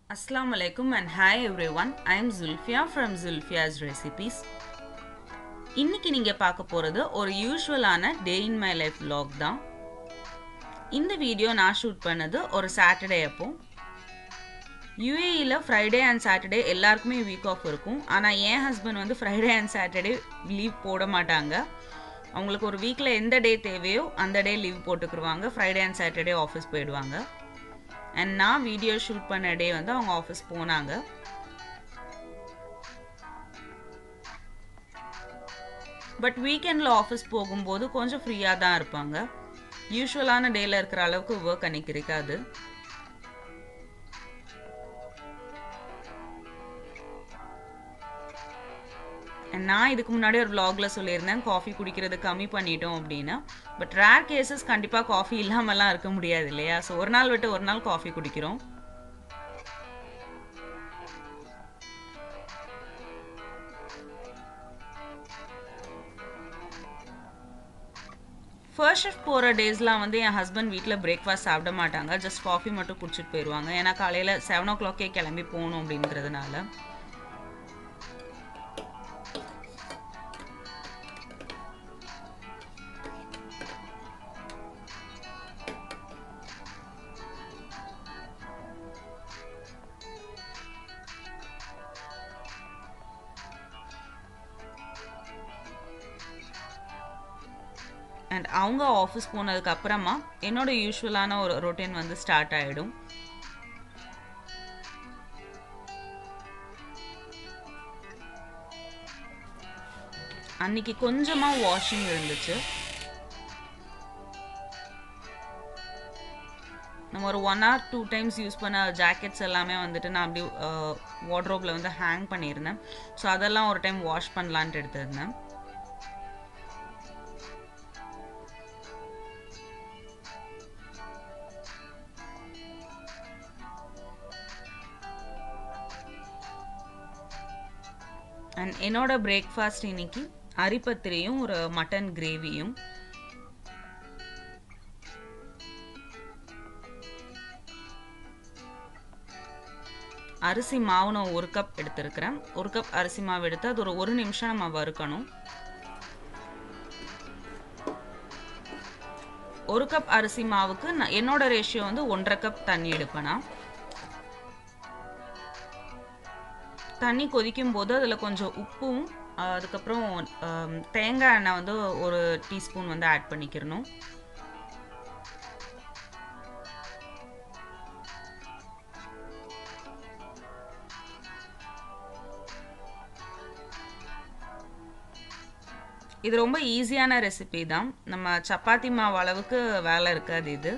Assalamu alaikum and hi everyone. I am Zulfia from Zulfia's Recipes. இன்னைக்கு நீங்க பார்க்க போறது ஒரு யூஷுவலான day in my life vlog தான் இந்த வீடியோ நான் ஷூட் பண்ணது ஒரு சாட்டர்டே அப்போ யூஏஇயில் ஃப்ரைடே அண்ட் சாட்டர்டே எல்லாருக்குமே வீக் ஆஃப் இருக்கும் ஆனால் என் ஹஸ்பண்ட் வந்து ஃப்ரைடே அண்ட் சாட்டர்டே லீவ் போட மாட்டாங்க அவங்களுக்கு ஒரு வீக்கில் எந்த டே தேவையோ அந்த டே லீவ் போட்டுக்குருவாங்க ஃப்ரைடே அண்ட் சாட்டர்டே ஆஃபீஸ் போயிடுவாங்க அண்ட் நான் வீடியோ ஷூட் பண்ண டே வந்து அவங்க ஆஃபீஸ் போனாங்க பட் வீக்கெண்டில் ஆஃபீஸ் போகும்போது கொஞ்சம் ஃப்ரீயாக தான் இருப்பாங்க யூஸ்வலான டேயில் இருக்கிற அளவுக்கு ஒர்க் அன்னைக்கு இருக்காது நான் இதுக்கு முன்னாடி ஒரு vlogல சொல்லியிருந்தேன் காஃபி குடிக்கிறது கம்மி பண்ணிட்டோம் அப்படின்னு பட் ரேர் கேசஸ் கண்டிப்பாக காஃபி இல்லாமலாம் இருக்க முடியாது இல்லையா ஸோ ஒரு நாள் விட்டு ஒரு நாள் காஃபி குடிக்கிறோம் ஃபர்ஸ்ட் ஷிஃப்ட் போகிற டேஸ்லாம் வந்து என் ஹஸ்பண்ட் வீட்டில் பிரேக்ஃபாஸ்ட் சாப்பிட மாட்டாங்க ஜஸ்ட் காஃபி மட்டும் குடிச்சிட்டு போயிடுவாங்க ஏன்னா காலையில் செவன் ஓ கிளாக்கே கிளம்பி போகணும் அப்படிங்கிறதுனால அண்ட் அவங்க ஆஃபீஸ் போனதுக்கு அப்புறமா என்னோட யூஸ்வலான ஒரு ரொட்டீன் வந்து ஸ்டார்ட் ஆகிடும் அன்னைக்கு கொஞ்சமாக வாஷிங் இருந்துச்சு நம்ம ஒரு one or two times use பண்ண ஜாக்கெட்ஸ் எல்லாமே வந்துட்டு நான் அப்படி வார்ட்ரோப்பில் வந்து ஹேங் பண்ணியிருந்தேன் ஸோ அதெல்லாம் ஒரு டைம் வாஷ் பண்ணலான்ட்டு எடுத்திருந்தேன் அண்ட் என்னோட பிரேக்ஃபாஸ்ட் இன்னைக்கு அரிப்பத்திரியும் ஒரு மட்டன் கிரேவியும் அரிசி மாவு நான் ஒரு கப் எடுத்திருக்கிறேன் ஒரு கப் அரிசி மாவு எடுத்து அது ஒரு ஒரு நிமிஷம் நம்ம வறுக்கணும் ஒரு கப் அரிசி மாவுக்கு நான் என்னோட ரேஷியோ வந்து ஒன்றரை கப் தண்ணி எடுப்பேனா தண்ணி கொதிக்கும் போது அதில் கொஞ்சம் உப்பும் அதுக்கப்புறம் தேங்காய் எண்ணெய் வந்து ஒரு டீஸ்பூன் வந்து ஆட் பண்ணிக்கிறணும் இது ரொம்ப ஈஸியான ரெசிபி தான் நம்ம சப்பாத்தி மாவு அளவுக்கு வேலை இருக்காது இது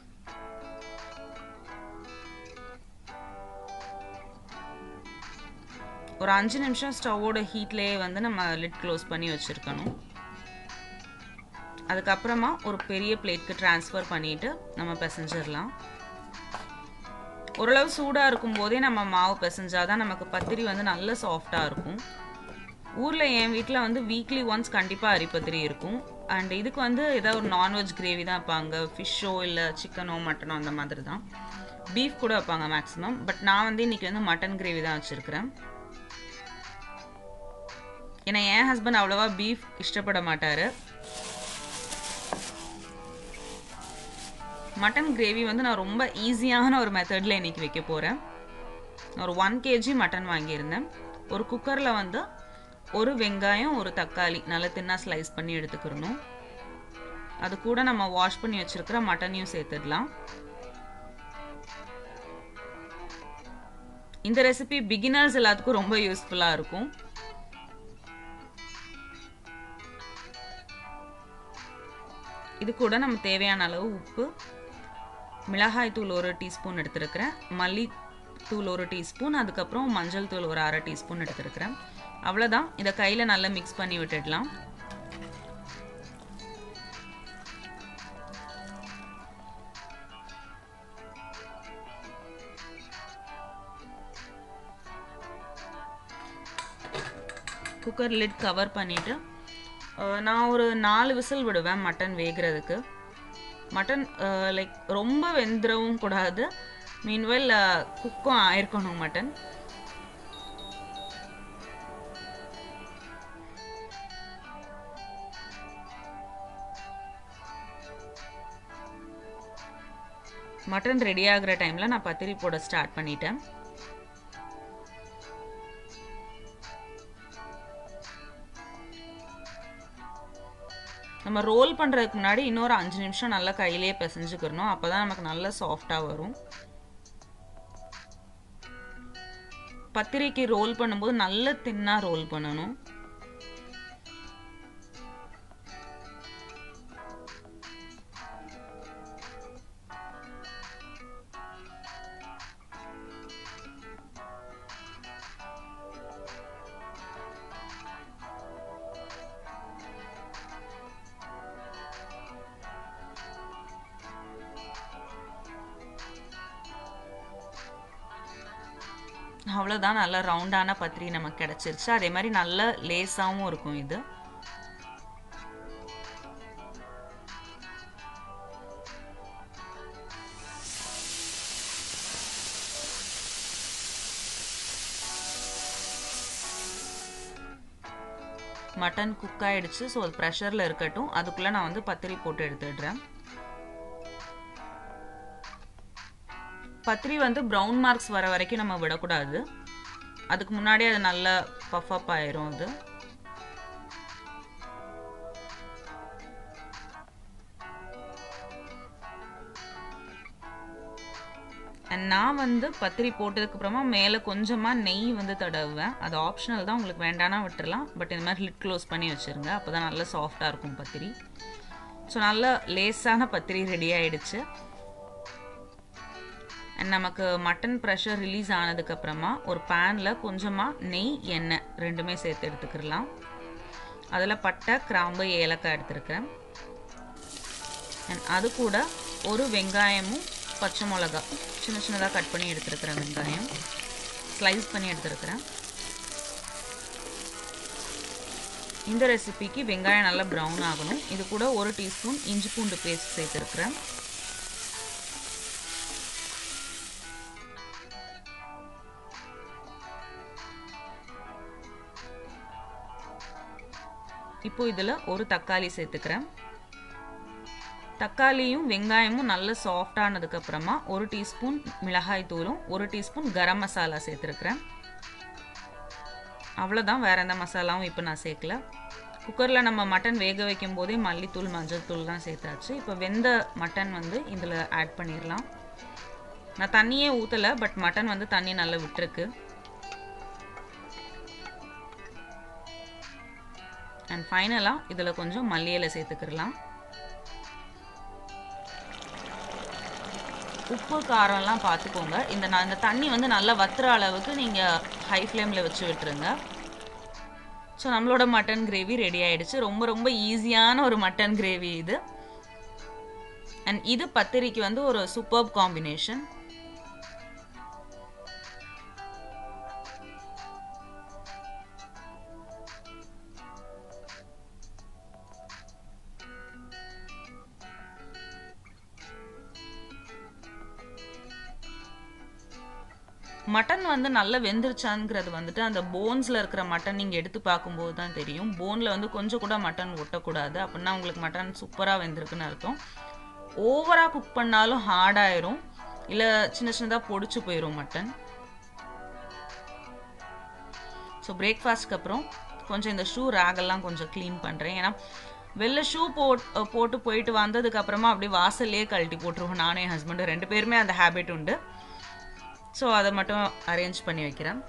ஒரு அஞ்சு நிமிஷம் ஸ்டவ்வோட ஹீட்லேயே வந்து நம்ம லிட் க்ளோஸ் பண்ணி வச்சுருக்கணும் அதுக்கப்புறமா ஒரு பெரிய பிளேட்க்கு ட்ரான்ஸ்ஃபர் பண்ணிவிட்டு நம்ம பிசைஞ்சிடலாம் ஓரளவு சூடாக இருக்கும் போதே நம்ம மாவு பிசைஞ்சாதான் நமக்கு பத்திரி வந்து நல்ல சாஃப்டாக இருக்கும் ஊரில் என் வீட்டில் வந்து வீக்லி ஒன்ஸ் கண்டிப்பாக அரிப்பத்திரி இருக்கும் அண்ட் இதுக்கு வந்து ஏதாவது ஒரு நான்வெஜ் கிரேவி தான் வைப்பாங்க ஃபிஷ்ஷோ இல்லை சிக்கனோ மட்டனோ அந்த மாதிரி தான் பீஃப் கூட வைப்பாங்க மேக்ஸிமம் பட் நான் வந்து இன்றைக்கி வந்து மட்டன் கிரேவி தான் வச்சுருக்கிறேன் ஏன்னா என் ஹஸ்பண்ட் அவ்வளோவா பீஃப் இஷ்டப்பட மாட்டார் மட்டன் கிரேவி வந்து நான் ரொம்ப ஈஸியான ஒரு மெத்தடில் இன்றைக்கி வைக்க போகிறேன் ஒரு ஒன் கேஜி மட்டன் வாங்கியிருந்தேன் ஒரு குக்கரில் வந்து ஒரு வெங்காயம் ஒரு தக்காளி நல்லா தின்னா ஸ்லைஸ் பண்ணி எடுத்துக்கிறணும் அது கூட நம்ம வாஷ் பண்ணி வச்சுருக்கிற மட்டனையும் சேர்த்துடலாம் இந்த ரெசிபி பிகினர்ஸ் எல்லாத்துக்கும் ரொம்ப யூஸ்ஃபுல்லாக இருக்கும் இது கூட நம்ம தேவையான அளவு உப்பு மிளகாய் தூள் ஒரு டீஸ்பூன் எடுத்துருக்கிறேன் மல்லி தூள் ஒரு டீஸ்பூன் அதுக்கப்புறம் மஞ்சள் தூள் ஒரு அரை டீஸ்பூன் எடுத்துருக்கிறேன் அவ்வளோதான் இதை கையில் நல்லா மிக்ஸ் பண்ணி விட்டுடலாம் குக்கர் லிட் கவர் பண்ணிவிட்டு நான் ஒரு நாலு விசில் விடுவேன் மட்டன் வேகிறதுக்கு மட்டன் லைக் ரொம்ப வெந்துடவும் கூடாது மீன்வெல் குக்கும் ஆயிருக்கணும் மட்டன் மட்டன் ரெடி ஆகுற டைமில் நான் பத்திரி போட ஸ்டார்ட் பண்ணிட்டேன் நம்ம ரோல் பண்ணுறதுக்கு முன்னாடி இன்னொரு அஞ்சு நிமிஷம் நல்லா கையிலேயே பிசைஞ்சுக்கிறணும் அப்போ தான் நமக்கு நல்லா சாஃப்டாக வரும் பத்திரிக்கை ரோல் பண்ணும்போது நல்ல தின்னாக ரோல் பண்ணணும் அவ்வளோதான் நல்ல ரவுண்டான பத்திரி நமக்கு கிடச்சிருச்சு அதே மாதிரி நல்ல லேஸாகவும் இருக்கும் இது மட்டன் குக் ஆயிடுச்சு ஸோ அது ப்ரெஷரில் இருக்கட்டும் அதுக்குள்ளே நான் வந்து பத்திரி போட்டு எடுத்துடுறேன் பத்திரி வந்து ப்ரௌன் மார்க்ஸ் வர வரைக்கும் நம்ம விடக்கூடாது அதுக்கு முன்னாடி அது நல்லா பஃப் அப் ஆயிரும் அது அண்ட் நான் வந்து பத்திரி போட்டதுக்கு அப்புறமா மேலே கொஞ்சமாக நெய் வந்து தடவுவேன் அது ஆப்ஷனல் தான் உங்களுக்கு வேண்டானா விட்டுறலாம் பட் இந்த மாதிரி லிட் க்ளோஸ் பண்ணி வச்சுருங்க அப்போ தான் நல்லா சாஃப்டாக இருக்கும் பத்திரி ஸோ நல்லா லேஸான பத்திரி ரெடி ஆயிடுச்சு அண்ட் நமக்கு மட்டன் ப்ரெஷர் ரிலீஸ் ஆனதுக்கப்புறமா ஒரு பேனில் கொஞ்சமாக நெய் எண்ணெய் ரெண்டுமே சேர்த்து எடுத்துக்கிடலாம் அதில் பட்டை கிராம்பு ஏலக்காய் எடுத்துருக்கேன் அண்ட் அது கூட ஒரு வெங்காயமும் பச்சை மிளகா சின்ன சின்னதாக கட் பண்ணி எடுத்துருக்கிறேன் வெங்காயம் ஸ்லைஸ் பண்ணி எடுத்துருக்கிறேன் இந்த ரெசிபிக்கு வெங்காயம் நல்லா ப்ரௌன் ஆகணும் இது கூட ஒரு டீஸ்பூன் இஞ்சி பூண்டு பேஸ்ட் சேர்த்துருக்குறேன் இப்போ இதில் ஒரு தக்காளி சேர்த்துக்கிறேன் தக்காளியும் வெங்காயமும் நல்ல சாஃப்டானதுக்கப்புறமா ஒரு டீஸ்பூன் மிளகாய் தூளும் ஒரு டீஸ்பூன் கரம் மசாலா சேர்த்துருக்குறேன் அவ்வளோதான் வேறு எந்த மசாலாவும் இப்போ நான் சேர்க்கல குக்கரில் நம்ம மட்டன் வேக வைக்கும் போதே மல்லித்தூள் மஞ்சள் தூள் தான் சேர்த்தாச்சு இப்போ வெந்த மட்டன் வந்து இதில் ஆட் பண்ணிடலாம் நான் தண்ணியே ஊற்றலை பட் மட்டன் வந்து தண்ணி நல்லா விட்டுருக்கு அண்ட் ஃபைனலாக இதில் கொஞ்சம் மல்லியில் சேர்த்துக்கிடலாம் உப்பு காரம்லாம் பார்த்துக்கோங்க இந்த நான் இந்த தண்ணி வந்து நல்லா வத்துற அளவுக்கு நீங்கள் ஹை ஃப்ளேமில் வச்சு விட்டுருங்க ஸோ நம்மளோட மட்டன் கிரேவி ரெடி ஆயிடுச்சு ரொம்ப ரொம்ப ஈஸியான ஒரு மட்டன் கிரேவி இது அண்ட் இது பத்திரிக்கு வந்து ஒரு சூப்பர் காம்பினேஷன் மட்டன் வந்து நல்லா வெந்துருச்சாங்கிறது வந்துட்டு அந்த போன்ஸில் இருக்கிற மட்டன் நீங்கள் எடுத்து பார்க்கும்போது தான் தெரியும் போனில் வந்து கொஞ்சம் கூட மட்டன் ஒட்டக்கூடாது அப்படின்னா உங்களுக்கு மட்டன் சூப்பராக வெந்திருக்குன்னு அர்த்தம் ஓவராக குக் பண்ணாலும் ஹார்டாயிரும் இல்லை சின்ன சின்னதாக பொடிச்சு போயிடும் மட்டன் ஸோ பிரேக்ஃபாஸ்ட்க்கு அப்புறம் கொஞ்சம் இந்த ஷூ ரேகெல்லாம் கொஞ்சம் க்ளீன் பண்ணுறேன் ஏன்னா வெளில ஷூ போட் போட்டு போயிட்டு வந்ததுக்கு அப்புறமா அப்படியே வாசல்லே கழட்டி போட்டுருவோம் நானும் என் ஹஸ்பண்டும் ரெண்டு பேருமே அந்த ஹேபிட் உண்டு ஸோ அதை மட்டும் அரேஞ்ச் பண்ணி வைக்கிறேன்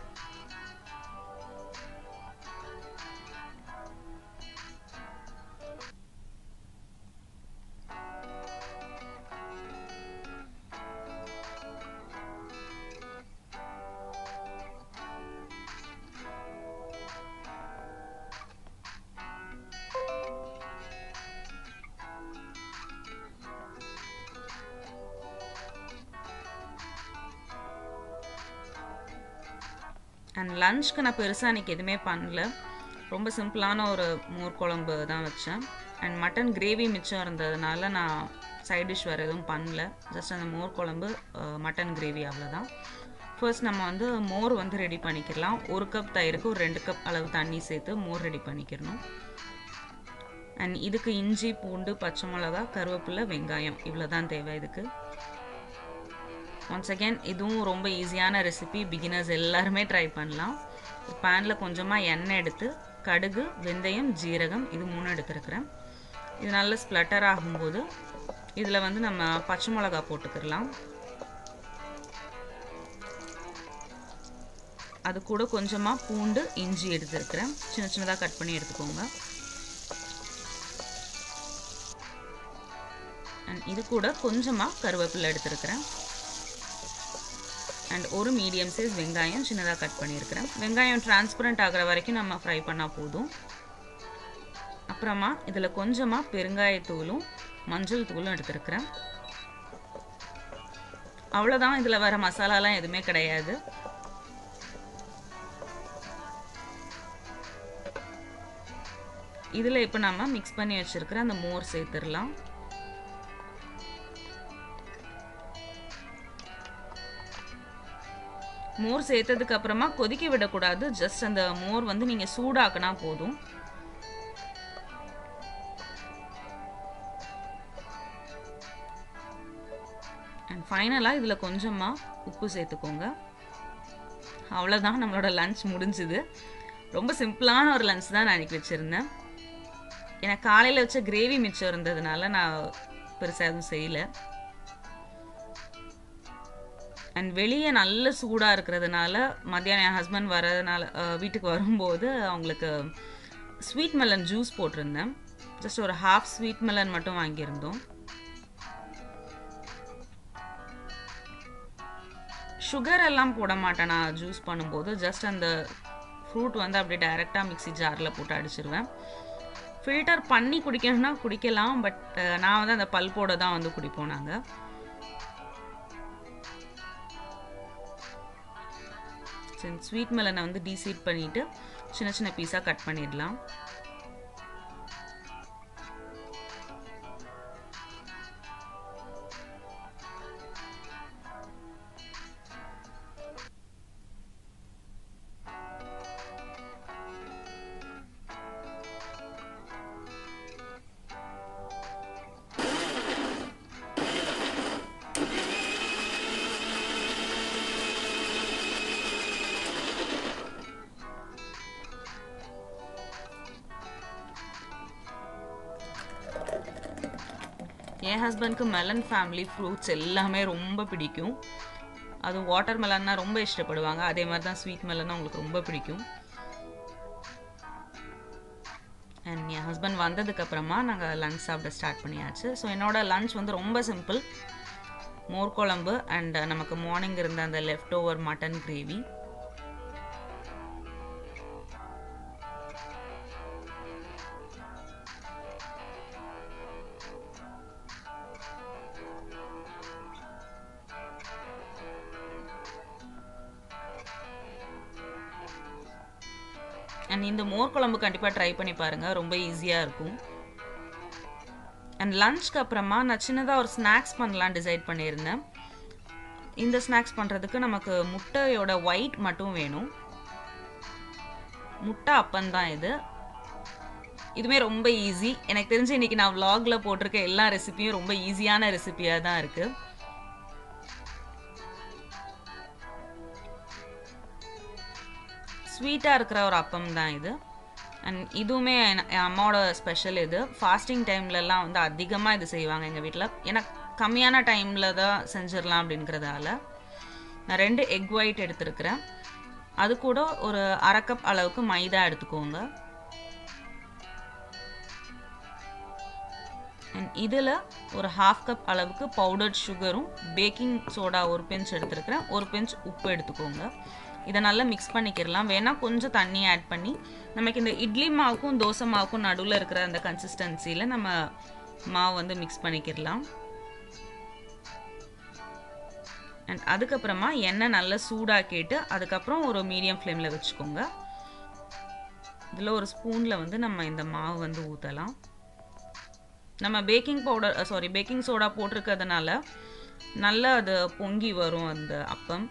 அண்ட் லஞ்ச்க்கு நான் பெருசாக அன்றைக்கி எதுவுமே பண்ணல ரொம்ப சிம்பிளான ஒரு மோர் குழம்பு தான் வச்சேன் அண்ட் மட்டன் கிரேவி மிச்சம் இருந்ததுனால நான் சைட் டிஷ் வேறு எதுவும் பண்ணல ஜஸ்ட் அந்த மோர் குழம்பு மட்டன் கிரேவி அவ்வளோதான் ஃபர்ஸ்ட் நம்ம வந்து மோர் வந்து ரெடி பண்ணிக்கலாம் ஒரு கப் தயிருக்கு ஒரு ரெண்டு கப் அளவு தண்ணி சேர்த்து மோர் ரெடி பண்ணிக்கிறணும் அண்ட் இதுக்கு இஞ்சி பூண்டு பச்சை மிளகா கருவேப்பிலை வெங்காயம் இவ்வளோ தான் தேவை இதுக்கு ஒன்ஸ் அகேன் இதுவும் ரொம்ப ஈஸியான ரெசிபி பிகினர்ஸ் எல்லாருமே ட்ரை பண்ணலாம் பேனில் கொஞ்சமாக எண்ணெய் எடுத்து கடுகு வெந்தயம் ஜீரகம் இது மூணு எடுத்துருக்குறேன் இது நல்லா ஸ்ப்ளட்டர் ஆகும்போது இதில் வந்து நம்ம பச்சை மிளகா போட்டுக்கிடலாம் அது கூட கொஞ்சமாக பூண்டு இஞ்சி எடுத்துருக்கிறேன் சின்ன சின்னதாக கட் பண்ணி எடுத்துக்கோங்க அண்ட் இது கூட கொஞ்சமாக கருவேப்பிலை எடுத்துருக்கிறேன் அண்ட் ஒரு மீடியம் சைஸ் வெங்காயம் சின்னதாக கட் பண்ணியிருக்கிறேன் வெங்காயம் டிரான்ஸ்பரண்ட் ஆகிற வரைக்கும் நம்ம ஃப்ரை பண்ணால் போதும் அப்புறமா இதில் கொஞ்சமாக பெருங்காயத்தூளும் மஞ்சள் தூளும் எடுத்துருக்கிறேன் அவ்வளோதான் இதில் வர மசாலாலாம் எதுவுமே கிடையாது இதில் இப்போ நம்ம மிக்ஸ் பண்ணி வச்சுருக்கிற அந்த மோர் சேர்த்துடலாம் மோர் சேர்த்ததுக்கு அப்புறமா கொதிக்க விடக்கூடாது ஜஸ்ட் அந்த மோர் வந்து நீங்கள் சூடாக்குனா போதும் அண்ட் ஃபைனலாக இதில் கொஞ்சமாக உப்பு சேர்த்துக்கோங்க அவ்வளோதான் நம்மளோட லஞ்ச் முடிஞ்சுது ரொம்ப சிம்பிளான ஒரு லஞ்ச் தான் நான் அன்றைக்கி வச்சுருந்தேன் எனக்கு காலையில் வச்ச கிரேவி மிச்சம் இருந்ததுனால நான் பெருசாக எதுவும் செய்யலை அண்ட் வெளியே நல்ல சூடாக இருக்கிறதுனால மத்தியானம் என் ஹஸ்பண்ட் வரதுனால வீட்டுக்கு வரும்போது அவங்களுக்கு ஸ்வீட் மெலன் ஜூஸ் போட்டிருந்தேன் ஜஸ்ட் ஒரு ஹாஃப் ஸ்வீட் மெலன் மட்டும் வாங்கியிருந்தோம் சுகர் எல்லாம் போட மாட்டேன் நான் ஜூஸ் பண்ணும்போது ஜஸ்ட் அந்த ஃப்ரூட் வந்து அப்படியே டைரெக்டாக மிக்சி ஜாரில் போட்டு அடிச்சிருவேன் ஃபில்டர் பண்ணி குடிக்கணும்னா குடிக்கலாம் பட் நான் வந்து அந்த பல்போட தான் வந்து குடிப்போம் நாங்கள் ஸ்வீட் மெலனை வந்து டீசீட் பண்ணிவிட்டு சின்ன சின்ன பீஸாக கட் பண்ணிடலாம் என் ஹஸ்பண்ட்க்கு மெலன் ஃபேமிலி ஃப்ரூட்ஸ் எல்லாமே ரொம்ப பிடிக்கும் அது வாட்டர் மெலன்னா ரொம்ப இஷ்டப்படுவாங்க அதே மாதிரி தான் ஸ்வீட் மெலன்னா அவங்களுக்கு ரொம்ப பிடிக்கும் அண்ட் என் ஹஸ்பண்ட் வந்ததுக்கப்புறமா நாங்கள் லஞ்ச் சாப்பிட ஸ்டார்ட் பண்ணியாச்சு ஸோ என்னோட லஞ்ச் வந்து ரொம்ப சிம்பிள் மோர் குழம்பு அண்ட் நமக்கு மார்னிங் இருந்த அந்த leftover mutton gravy and இந்த மோர் குழம்பு கண்டிப்பாக ட்ரை பண்ணி பாருங்கள் ரொம்ப ஈஸியாக இருக்கும் அண்ட் லஞ்ச்க்கு அப்புறமா நான் சின்னதாக ஒரு ஸ்நாக்ஸ் பண்ணலாம் டிசைட் பண்ணியிருந்தேன் இந்த ஸ்நாக்ஸ் பண்ணுறதுக்கு நமக்கு முட்டையோட ஒயிட் மட்டும் வேணும் முட்டை அப்பந்தான் இது இதுவுமே ரொம்ப ஈஸி எனக்கு தெரிஞ்சு இன்றைக்கி நான் விலாகில் போட்டிருக்க எல்லா ரெசிபியும் ரொம்ப ஈஸியான ரெசிபியாக தான் இருக்குது ஸ்வீட்டாக இருக்கிற ஒரு அப்பம் தான் இது அண்ட் இதுவுமே என் அம்மாவோட ஸ்பெஷல் இது ஃபாஸ்டிங் டைம்லலாம் வந்து அதிகமாக இது செய்வாங்க எங்கள் வீட்டில் ஏன்னா கம்மியான டைமில் தான் செஞ்சிடலாம் அப்படிங்கிறதால நான் ரெண்டு எக் ஒயிட் எடுத்துருக்கிறேன் அது கூட ஒரு அரை கப் அளவுக்கு மைதா எடுத்துக்கோங்க அண்ட் இதில் ஒரு ஹாஃப் கப் அளவுக்கு பவுடர்ட் சுகரும் பேக்கிங் சோடா ஒரு பெஞ்ச் எடுத்துருக்கிறேன் ஒரு பெஞ்ச் உப்பு எடுத்துக்கோங்க இதை நல்லா மிக்ஸ் பண்ணிக்கிடலாம் வேணால் கொஞ்சம் தண்ணி ஆட் பண்ணி நமக்கு இந்த இட்லி மாவுக்கும் தோசை மாவுக்கும் நடுவில் இருக்கிற அந்த கன்சிஸ்டன்சியில் நம்ம மாவு வந்து மிக்ஸ் பண்ணிக்கிடலாம் அண்ட் அதுக்கப்புறமா எண்ணெய் நல்லா சூடாக்கிட்டு அதுக்கப்புறம் ஒரு மீடியம் ஃப்ளேமில் வச்சுக்கோங்க இதில் ஒரு ஸ்பூனில் வந்து நம்ம இந்த மாவு வந்து ஊற்றலாம் நம்ம baking powder sorry baking soda போட்டிருக்கிறதுனால நல்லா அது பொங்கி வரும் அந்த அப்பம்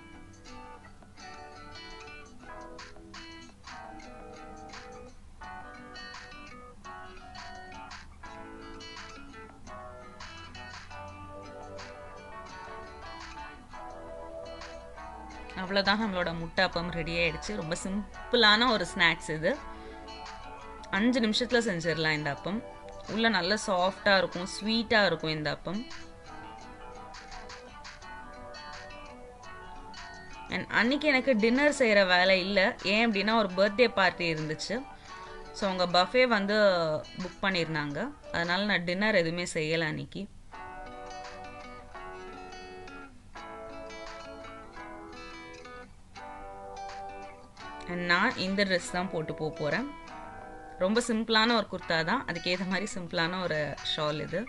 அவ்வளோதான் நம்மளோட முட்டை அப்பம் ரெடி ஆயிடுச்சு ரொம்ப சிம்பிளான ஒரு ஸ்நாக்ஸ் இது அஞ்சு நிமிஷத்தில் செஞ்சிடலாம் இந்த அப்பம் உள்ளே நல்லா சாஃப்டாக இருக்கும் ஸ்வீட்டாக இருக்கும் இந்த அப்பம் அண்ட் அன்னைக்கு எனக்கு டின்னர் செய்கிற வேலை இல்லை ஏன் அப்படின்னா ஒரு பர்த்டே பார்ட்டி இருந்துச்சு ஸோ அவங்க பஃபே வந்து புக் பண்ணியிருந்தாங்க அதனால நான் டின்னர் எதுவுமே செய்யலை அன்னைக்கு And நான் இந்த ட்ரெஸ் தான் போட்டு போக போகிறேன் ரொம்ப சிம்பிளான ஒரு குர்த்தா தான் அதுக்கேற்ற மாதிரி சிம்பிளான ஒரு ஷால் இது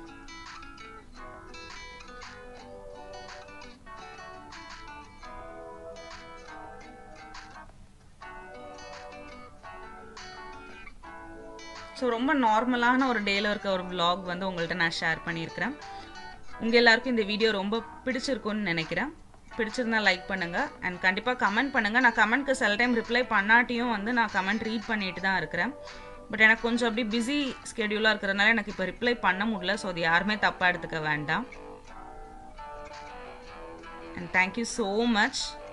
ஸோ ரொம்ப நார்மலான ஒரு டேல இருக்க ஒரு vlog வந்து உங்கள்கிட்ட நான் ஷேர் பண்ணியிருக்கிறேன் உங்கள் எல்லாருக்கும் இந்த வீடியோ ரொம்ப பிடிச்சிருக்கும்னு நினைக்கிறேன் பிடிச்சிருந்தா லைக் பண்ணுங்கள் அண்ட் கண்டிப்பாக கமெண்ட் பண்ணுங்கள் நான் கமெண்ட்க்கு சில டைம் ரிப்ளை பண்ணாட்டியும் வந்து நான் கமெண்ட் ரீட் பண்ணிட்டு தான் இருக்கிறேன் பட் எனக்கு கொஞ்சம் அப்படி பிஸி ஸ்கெடியூலாக இருக்கிறதுனால எனக்கு இப்போ ரிப்ளை பண்ண முடியல ஸோ அது யாருமே தப்பாக எடுத்துக்க வேண்டாம் அண்ட் தேங்க்யூ ஸோ மச்